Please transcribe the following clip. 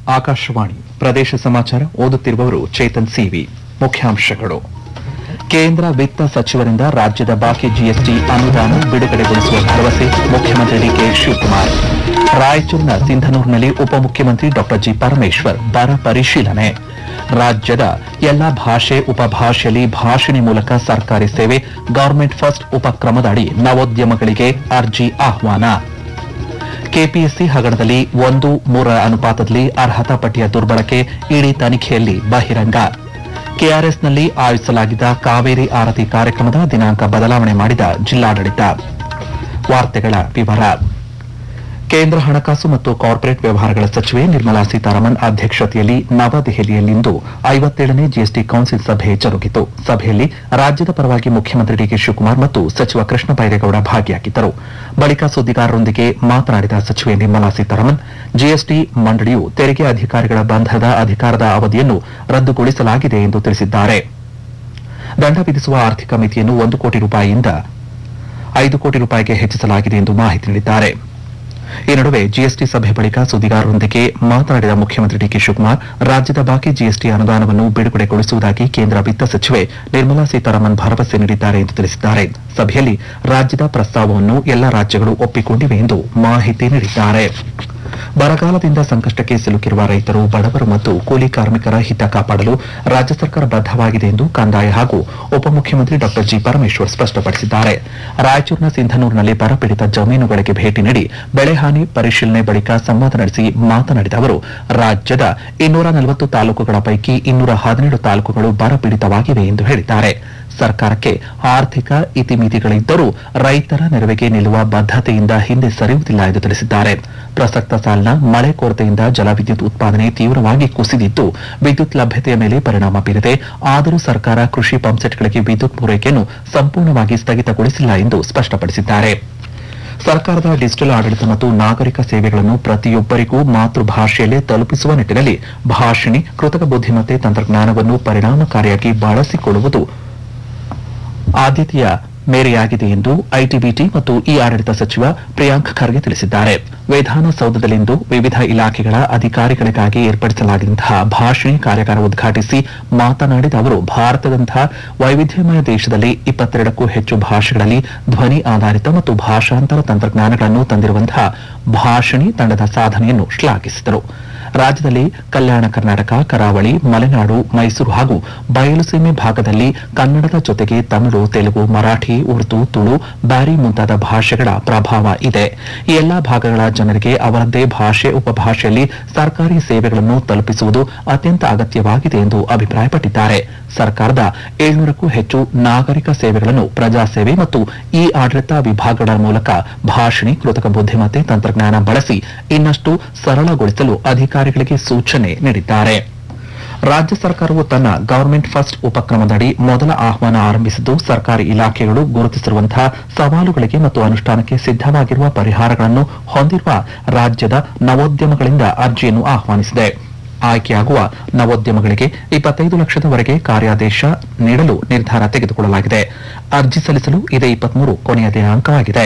ಆಕಾಶವಾಣಿ ಪ್ರದೇಶ ಸಮಾಚಾರ ಓದುತ್ತಿರುವವರು ಚೇತನ್ ಸಿವಿ ಮುಖ್ಯಾಂಶಗಳು ಕೇಂದ್ರ ವಿತ್ತ ಸಚಿವರಿಂದ ರಾಜ್ಯದ ಬಾಕಿ ಜಿಎಸ್ಟಿ ಅನುದಾನ ಬಿಡುಗಡೆಗೊಳಿಸುವ ಭರವಸೆ ಮುಖ್ಯಮಂತ್ರಿ ಡಿಕೆ ಶಿವಕುಮಾರ್ ರಾಯಚೂರಿನ ಸಿಂಧನೂರಿನಲ್ಲಿ ಉಪಮುಖ್ಯಮಂತ್ರಿ ಡಾ ಜಿ ಪರಮೇಶ್ವರ್ ಬರ ಪರಿಶೀಲನೆ ರಾಜ್ಯದ ಎಲ್ಲಾ ಭಾಷೆ ಉಪಭಾಷೆಯಲ್ಲಿ ಭಾಷಣಿ ಮೂಲಕ ಸರ್ಕಾರಿ ಸೇವೆ ಗವರ್ಮೆಂಟ್ ಫಸ್ಟ್ ಉಪಕ್ರಮದ ಅಡಿ ನವೋದ್ಯಮಗಳಿಗೆ ಅರ್ಜಿ ಆಹ್ವಾನ ಕೆಪಿಎಸ್ಸಿ ಹಗರಣದಲ್ಲಿ ಒಂದು ಮೂರರ ಅನುಪಾತದಲ್ಲಿ ಅರ್ಹತಾ ಪಟ್ಟಿಯ ದುರ್ಬಳಕೆ ಇಡೀ ತನಿಖೆಯಲ್ಲಿ ಬಹಿರಂಗ ಕೆಆರ್ಎಸ್ನಲ್ಲಿ ಆಯೋಜಿಸಲಾಗಿದ್ದ ಕಾವೇರಿ ಆರತಿ ಕಾರ್ಯಕ್ರಮದ ದಿನಾಂಕ ಬದಲಾವಣೆ ಮಾಡಿದ ಜಿಲ್ಲಾಡಳಿತ ವಾರ್ತೆಗಳ ವಿವರ ಕೇಂದ್ರ ಹಣಕಾಸು ಮತ್ತು ಕಾರ್ಪೊರೇಟ್ ವ್ಯವಹಾರಗಳ ಸಚಿವೆ ನಿರ್ಮಲಾ ಸೀತಾರಾಮನ್ ಅಧ್ಯಕ್ಷತೆಯಲ್ಲಿ ನವದೆಹಲಿಯಲ್ಲಿಂದು ಐವತ್ತೇಳನೇ ಜಿಎಸ್ಟಿ ಕೌನ್ಸಿಲ್ ಸಭೆ ಜರುಗಿತು ಸಭೆಯಲ್ಲಿ ರಾಜ್ಯದ ಪರವಾಗಿ ಮುಖ್ಯಮಂತ್ರಿ ಡಿಕೆ ಶಿವಕುಮಾರ್ ಮತ್ತು ಸಚಿವ ಕೃಷ್ಣ ಬೈರೇಗೌಡ ಭಾಗಿಯಾಗಿದ್ದರು ಬಳಿಕ ಸುದ್ದಿಗಾರರೊಂದಿಗೆ ಮಾತನಾಡಿದ ಸಚಿವೆ ನಿರ್ಮಲಾ ಸೀತಾರಾಮನ್ ಜಿಎಸ್ಟಿ ಮಂಡಳಿಯು ತೆರಿಗೆ ಅಧಿಕಾರಿಗಳ ಬಂಧದ ಅಧಿಕಾರದ ಅವಧಿಯನ್ನು ರದ್ದುಗೊಳಿಸಲಾಗಿದೆ ಎಂದು ತಿಳಿಸಿದ್ದಾರೆ ದಂಡ ವಿಧಿಸುವ ಆರ್ಥಿಕ ಮಿತಿಯನ್ನು ಒಂದು ಕೋಟಿ ರೂಪಾಯಿಯಿಂದ ಐದು ಕೋಟಿ ರೂಪಾಯಿಗೆ ಹೆಚ್ಚಿಸಲಾಗಿದೆ ಎಂದು ಮಾಹಿತಿ ನೀಡಿದ್ದಾರೆ ಈ ನಡುವೆ ಜಿಎಸ್ಟಿ ಸಭೆ ಬಳಿಕ ಸುದ್ದಿಗಾರರೊಂದಿಗೆ ಮಾತನಾಡಿದ ಮುಖ್ಯಮಂತ್ರಿ ಡಿಕೆ ಶಿವಕುಮಾರ್ ರಾಜ್ಯದ ಬಾಕಿ ಜಿಎಸ್ಟಿ ಅನುದಾನವನ್ನು ಬಿಡುಗಡೆಗೊಳಿಸುವುದಾಗಿ ಕೇಂದ್ರ ವಿತ್ತ ಸಚಿವೆ ನಿರ್ಮಲಾ ಸೀತಾರಾಮನ್ ಭರವಸೆ ನೀಡಿದ್ದಾರೆ ಎಂದು ತಿಳಿಸಿದ್ದಾರೆ ಸಭೆಯಲ್ಲಿ ರಾಜ್ಯದ ಪ್ರಸ್ತಾವವನ್ನು ಎಲ್ಲ ರಾಜ್ಯಗಳು ಒಪ್ಪಿಕೊಂಡಿವೆ ಎಂದು ಮಾಹಿತಿ ನೀಡಿದ್ದಾರೆ ಬರಗಾಲದಿಂದ ಸಂಕಷ್ಟಕ್ಕೆ ಸಿಲುಕಿರುವ ರೈತರು ಬಡವರು ಮತ್ತು ಕೂಲಿ ಕಾರ್ಮಿಕರ ಹಿತ ಕಾಪಾಡಲು ರಾಜ್ಯ ಸರ್ಕಾರ ಬದ್ದವಾಗಿದೆ ಎಂದು ಕಂದಾಯ ಹಾಗೂ ಉಪಮುಖ್ಯಮಂತ್ರಿ ಡಾ ಜಿ ಪರಮೇಶ್ವರ್ ಸ್ಪಷ್ಟಪಡಿಸಿದ್ದಾರೆ ರಾಯಚೂರಿನ ಸಿಂಧನೂರಿನಲ್ಲಿ ಬರಪೀಡಿತ ಜಮೀನುಗಳಿಗೆ ಭೇಟಿ ನೀಡಿ ಬೆಳೆಹಾನಿ ಪರಿಶೀಲನೆ ಬಳಿಕ ಸಂವಾದ ನಡೆಸಿ ಮಾತನಾಡಿದ ಅವರು ರಾಜ್ಯದ ಇನ್ನೂರ ನಲವತ್ತು ತಾಲೂಕುಗಳ ಪೈಕಿ ಇನ್ನೂರ ಹದಿನೇಳು ತಾಲೂಕುಗಳು ಬರಪೀಡಿತವಾಗಿವೆ ಎಂದು ಹೇಳಿದ್ದಾರೆ ಸರ್ಕಾರಕ್ಕೆ ಆರ್ಥಿಕ ಇತಿಮಿತಿಗಳಿದ್ದರೂ ರೈತರ ನೆರವಿಗೆ ನಿಲ್ಲುವ ಬದ್ಧತೆಯಿಂದ ಹಿಂದೆ ಸರಿಯುವುದಿಲ್ಲ ಎಂದು ತಿಳಿಸಿದ್ದಾರೆ ಪ್ರಸಕ್ತ ಸಾಲಿನ ಮಳೆ ಕೊರತೆಯಿಂದ ಜಲವಿದ್ಯುತ್ ಉತ್ಪಾದನೆ ತೀವ್ರವಾಗಿ ಕುಸಿದಿದ್ದು ವಿದ್ಯುತ್ ಲಭ್ಯತೆಯ ಮೇಲೆ ಪರಿಣಾಮ ಬೀರಿದೆ ಆದರೂ ಸರ್ಕಾರ ಕೃಷಿ ಪಂಪ್ಸೆಟ್ಗಳಿಗೆ ವಿದ್ಯುತ್ ಪೂರೈಕೆಯನ್ನು ಸಂಪೂರ್ಣವಾಗಿ ಸ್ಥಗಿತಗೊಳಿಸಿಲ್ಲ ಎಂದು ಸ್ಪಷ್ಟಪಡಿಸಿದ್ದಾರೆ ಸರ್ಕಾರದ ಡಿಜಿಟಲ್ ಆಡಳಿತ ಮತ್ತು ನಾಗರಿಕ ಸೇವೆಗಳನ್ನು ಪ್ರತಿಯೊಬ್ಬರಿಗೂ ಮಾತೃಭಾಷೆಯಲ್ಲೇ ತಲುಪಿಸುವ ನಿಟ್ಟಿನಲ್ಲಿ ಭಾಷಿಣಿ ಕೃತಕ ಬುದ್ಧಿಮತ್ತೆ ತಂತ್ರಜ್ಞಾನವನ್ನು ಪರಿಣಾಮಕಾರಿಯಾಗಿ ಬಳಸಿಕೊಳ್ಳುವುದು ಆದ್ಯತೆಯ ಮೇರೆಯಾಗಿದೆ ಎಂದು ಐಟಿಬಿಟಿ ಮತ್ತು ಇ ಆಡಳಿತ ಸಚಿವ ಪ್ರಿಯಾಂಕ್ ಖರ್ಗೆ ತಿಳಿಸಿದ್ದಾರೆ ವಿಧಾನಸೌಧದಲ್ಲಿಂದು ವಿವಿಧ ಇಲಾಖೆಗಳ ಅಧಿಕಾರಿಗಳಿಗಾಗಿ ಏರ್ಪಡಿಸಲಾಗಿದ್ದಂತಹ ಭಾಷಣಿ ಕಾರ್ಯಾಗಾರ ಉದ್ಘಾಟಿಸಿ ಮಾತನಾಡಿದ ಅವರು ಭಾರತದಂತಹ ವೈವಿಧ್ಯಮಯ ದೇಶದಲ್ಲಿ ಇಪ್ಪತ್ತೆರಡಕ್ಕೂ ಹೆಚ್ಚು ಭಾಷೆಗಳಲ್ಲಿ ಧ್ವನಿ ಆಧಾರಿತ ಮತ್ತು ಭಾಷಾಂತರ ತಂತ್ರಜ್ಞಾನಗಳನ್ನು ತಂದಿರುವಂತಹ ಭಾಷಣಿ ತಂಡದ ಸಾಧನೆಯನ್ನು ಶ್ಲಾಘಿಸಿದರು ರಾಜ್ಯದಲ್ಲಿ ಕಲ್ಯಾಣ ಕರ್ನಾಟಕ ಕರಾವಳಿ ಮಲೆನಾಡು ಮೈಸೂರು ಹಾಗೂ ಬಯಲುಸೀಮೆ ಭಾಗದಲ್ಲಿ ಕನ್ನಡದ ಜೊತೆಗೆ ತಮಿಳು ತೆಲುಗು ಮರಾಠಿ ಉರ್ದು ತುಳು ಬ್ಯಾರಿ ಮುಂತಾದ ಭಾಷೆಗಳ ಪ್ರಭಾವ ಇದೆ ಈ ಎಲ್ಲಾ ಭಾಗಗಳ ಜನರಿಗೆ ಅವರದ್ದೇ ಭಾಷೆ ಉಪಭಾಷೆಯಲ್ಲಿ ಸರ್ಕಾರಿ ಸೇವೆಗಳನ್ನು ತಲುಪಿಸುವುದು ಅತ್ಯಂತ ಅಗತ್ಯವಾಗಿದೆ ಎಂದು ಅಭಿಪ್ರಾಯಪಟ್ಟಿದ್ದಾರೆ ಸರ್ಕಾರದ ಏಳ್ನೂರಕ್ಕೂ ಹೆಚ್ಚು ನಾಗರಿಕ ಸೇವೆಗಳನ್ನು ಪ್ರಜಾಸೇವೆ ಮತ್ತು ಇ ಆಡಳಿತ ವಿಭಾಗಗಳ ಮೂಲಕ ಭಾಷಣಿ ಕೃತಕ ಬುದ್ಧಿಮತ್ತೆ ತಂತ್ರಜ್ಞಾನ ಬಳಸಿ ಇನ್ನಷ್ಟು ಸರಳಗೊಳಿಸಲು ಅಧಿಕಾರಿಗಳಿಗೆ ಸೂಚನೆ ನೀಡಿದ್ದಾರೆ ರಾಜ್ಯ ಸರ್ಕಾರವು ತನ್ನ ಗವರ್ಮೆಂಟ್ ಫಸ್ಟ್ ಉಪಕ್ರಮದಡಿ ಮೊದಲ ಆಹ್ವಾನ ಆರಂಭಿಸಿದ್ದು ಸರ್ಕಾರಿ ಇಲಾಖೆಗಳು ಗುರುತಿಸಿರುವಂತಹ ಸವಾಲುಗಳಿಗೆ ಮತ್ತು ಅನುಷ್ಠಾನಕ್ಕೆ ಸಿದ್ದವಾಗಿರುವ ಪರಿಹಾರಗಳನ್ನು ಹೊಂದಿರುವ ರಾಜ್ಯದ ನವೋದ್ಯಮಗಳಿಂದ ಅರ್ಜಿಯನ್ನು ಆಹ್ವಾನಿಸಿದೆ ಆಯ್ಕೆಯಾಗುವ ನವೋದ್ಯಮಗಳಿಗೆ ಇಪ್ಪತ್ತೈದು ಲಕ್ಷದವರೆಗೆ ಕಾರ್ಯಾದೇಶ ನೀಡಲು ನಿರ್ಧಾರ ತೆಗೆದುಕೊಳ್ಳಲಾಗಿದೆ ಅರ್ಜಿ ಸಲ್ಲಿಸಲು ಇದೇ ಇಪ್ಪತ್ಮೂರು ಕೊನೆಯ ದಿನಾಂಕವಾಗಿದೆ